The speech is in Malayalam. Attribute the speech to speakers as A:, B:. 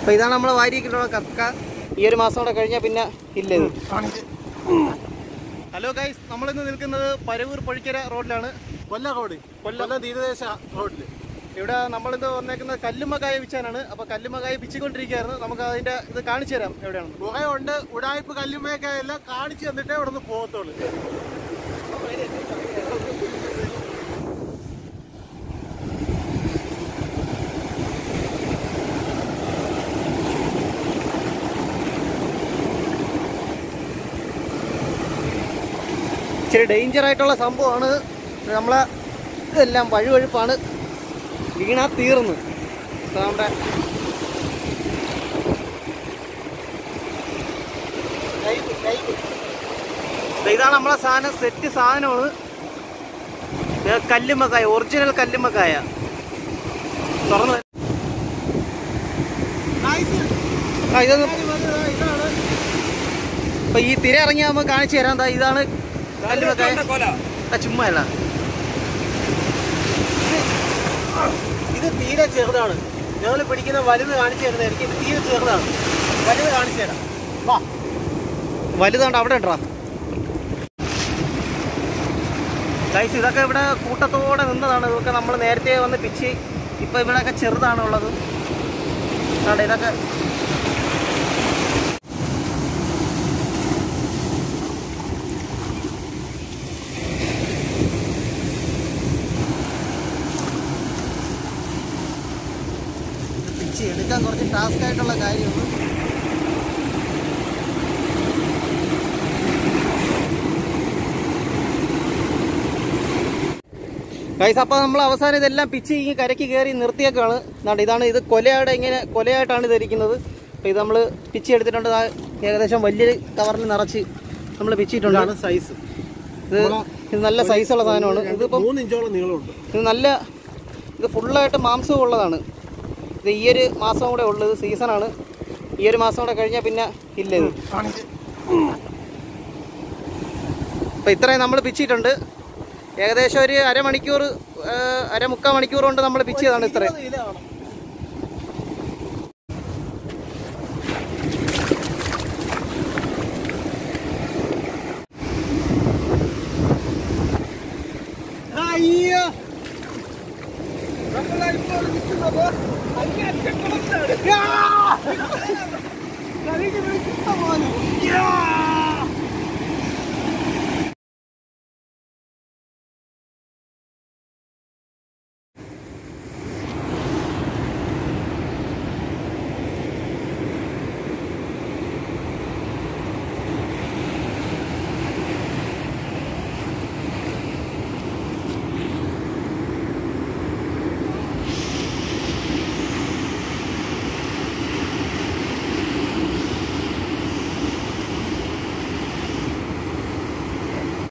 A: അപ്പോൾ ഇതാണ് നമ്മൾ വാരിയിട്ടുള്ള കക്ക ഈ ഒരു മാസം കൂടെ കഴിഞ്ഞാൽ പിന്നെ ഇല്ല ഇത് ഹലോ ഗൈസ് നമ്മളിന്ന് നിൽക്കുന്നത് പരവൂർ പൊഴിക്കര റോഡിലാണ്
B: കൊല്ല റോഡ് കൊല്ലം തീരദേശ റോഡില്
A: ഇവിടെ നമ്മളിന്ന് വന്നേക്കുന്നത് കല്ലുമ്മക്കായ വിൽച്ചാനാണ് അപ്പോൾ കല്ലുമ്മക്കായ പിച്ചിക്കൊണ്ടിരിക്കുകയായിരുന്നു നമുക്ക് അതിൻ്റെ ഇത് കാണിച്ചു തരാം എവിടെയാണെന്ന്
B: കുറെ ഉണ്ട് ഉടായ്പ കല്ലുമയൊക്കെ എല്ലാം കാണിച്ചു തന്നിട്ടേ ഇവിടെ നിന്ന് പോകത്തുള്ളൂ
A: ഇച്ചിരി ഡേഞ്ചർ ആയിട്ടുള്ള സംഭവമാണ് നമ്മളെ ഇതെല്ലാം വഴുവഴുപ്പാണ് വീണാ തീർന്ന് ഇപ്പൊ നമ്മുടെ ദേ ഇതാണ് നമ്മളെ സാധനം സെറ്റ് സാധനമാണ് ഇത് കല്ലുമ്മക്കായ ഒറിജിനൽ കല്ലുമ്മക്കായ തുറന്നു ആ ഇതൊന്ന്
B: ഇതാണ്
A: ഇപ്പൊ ഈ തിര ഇറങ്ങി നമുക്ക് കാണിച്ചു തരാം ദാ ഇതാണ് കല്ലുമ്മക്കായ ആ, ചുമ്മാ അല്ല
B: ഇത് തീരെ ചെറുതാണ് ഞങ്ങൾ പിടിക്കുന്ന വലുത് കാണിച്ചു തരുന്നതായിരിക്കും ഇത് തീരെ ചെറുതാണ് വലുത് കാണിച്ചു തരാം വാ
A: വലുതാണ്ട് അവിടെ ഉണ്ടോ ഗൈസ് ഇതൊക്കെ ഇവിടെ കൂട്ടത്തോടെ നിന്നതാണ് ഇതൊക്കെ നമ്മൾ നേരത്തെ വന്ന് പിച്ച് ഇപ്പൊ ഇവിടെയൊക്കെ ചെറുതാണ് ഉള്ളത് കണ്ടോ ഇതൊക്കെ പിച്ച് എടുക്കാൻ കുറച്ച് ടാസ്ക് ആയിട്ടുള്ള കാര്യമാണ് ഗൈസ് അപ്പോൾ നമ്മൾ അവസാനം ഇതെല്ലാം പിച്ച് ഈ കരയ്ക്ക് കയറി നിർത്തിയേക്കാണ് എന്നാണ്ട് ഇതാണ് ഇത് കൊലയുടെ ഇങ്ങനെ കൊലയായിട്ടാണ് ഇതിരിക്കുന്നത് അപ്പോൾ ഇത് നമ്മൾ പിച്ച് എടുത്തിട്ടുണ്ട് ദാ ഏകദേശം വലിയൊരു കവറിൽ നിറച്ച് നമ്മൾ പിച്ചിട്ടുണ്ട്
B: ഇതാണ് സൈസ്
A: ഇത് ഇത് നല്ല സൈസുള്ള സാധനമാണ് ഇതിപ്പം
B: മൂന്ന് ഇഞ്ചോളം നീളമുണ്ട്
A: ഇത് നല്ല ഇത് ഫുള്ളായിട്ട് മാംസം ഉള്ളതാണ് ഇത് ഈ ഒരു മാസം കൂടെ ഉള്ളത് സീസണാണ് ഈ ഒരു മാസം കൂടെ കഴിഞ്ഞാൽ പിന്നെ ഇല്ല ഇത് അപ്പോൾ ഇത്രയും നമ്മൾ പിച്ചിട്ടുണ്ട് ഏകദേശം ഒരു അരമണിക്കൂർ ആ, അരമുക്കാൽ മണിക്കൂർ കൊണ്ട് നമ്മൾ പിച്ച് ചെയ്താണ് ഇത്രയും
B: ഇതാണ് അയ്യോ നമ്മളപ്പോൾ നിൽക്കുന്നത് അങ്ങേറ്റക്കുളത്താണ്. യാ! കളിക്ക് വിളിക്കുന്ന പോലെ. യാ!